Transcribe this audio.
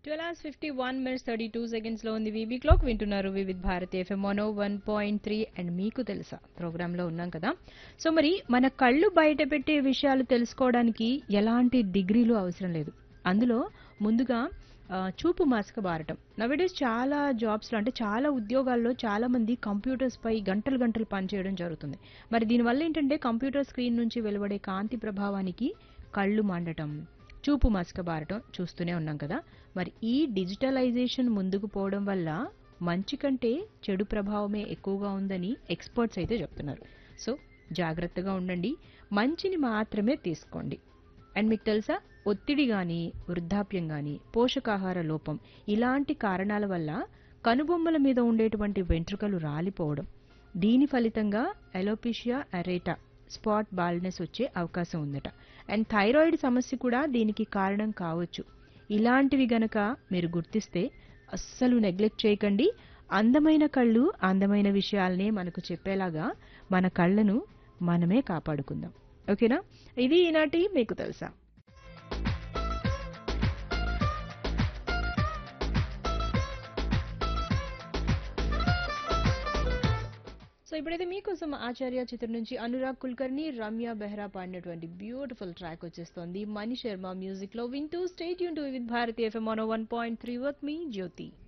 twelve hours fifty one minutes thirty two సెకండ్స్లో ఉంది VB clock వింటున్నారు Vividh Bharati FM mono one point three and మీకు తెలుసా ప్రోగ్రాంలో ఉన్నాం కదా సో మరి మన కళ్ళు బయట పెట్టే విషయాలు తెలుసుకోవడానికి ఎలాంటి డిగ్రీలు అవసరం లేదు అందులో ముందుగా ఆ, చూపు మాస్క బారటం నవేడేస్ చాలా జాబ్స్లో అంటే చాలా ఉద్యోగాల్లో చాలా మంది కంప్యూటర్స్ పై గంటలు గంటలు పనిచేయడం జరుగుతుంది మరి దీనివల్ల ఏంటంటే కంప్యూటర్ స్క్రీన్ నుంచి వెలువడే కాంతి ప్రభావానికి కళ్ళు మండటం చూపు మసక బారటం చూస్తూనే ఉన్నాం కదా మరి ఈ డిజిటలైజేషన్ ముందుకు పోవడం వల్ల మంచి కంటే చెడు ప్రభావమే ఎక్కువగా ఉందని ఎక్స్పర్ట్స్ అయితే చెప్తున్నారు సో జాగ్రత్తగా ఉండండి మంచిని మాత్రమే తీసుకోండి అండ్ మీకు తెలుసా ఒత్తిడి కానీ వృద్ధాప్యం కానీ పోషకాహార లోపం ఇలాంటి కారణాల వల్ల కనుబొమ్మల మీద ఉండేటువంటి వెంట్రుకలు రాలిపోవడం దీని ఫలితంగా ఎలోపిషియా అరేటా స్పాట్ బాల్నెస్ వచ్చే అవకాశం ఉందట అండ్ థైరాయిడ్ సమస్య కూడా దీనికి కారణం కావచ్చు ఇలాంటివి గనక మీరు గుర్తిస్తే అస్సలు నెగ్లెక్ట్ చేయకండి అందమైన కళ్ళు అందమైన విషయాలనే మనకు చెప్పేలాగా మన కళ్ళను మనమే కాపాడుకుందాం ఓకేనా ఇది ఈనాటి మీకు తెలుసా సో ఇప్పుడైతే మీకోసం ఆచార్య చిత్రం నుంచి అనురాగ్ కుల్కర్ని రమ్య బెహ్రా పాడినటువంటి బ్యూటిఫుల్ ట్రాక్ వచ్చేస్తోంది మణి శర్మ మ్యూజిక్ లో వింటూ స్టేట్ యూన్ to Vividh Bharati FM one point three with మీ జ్యోతి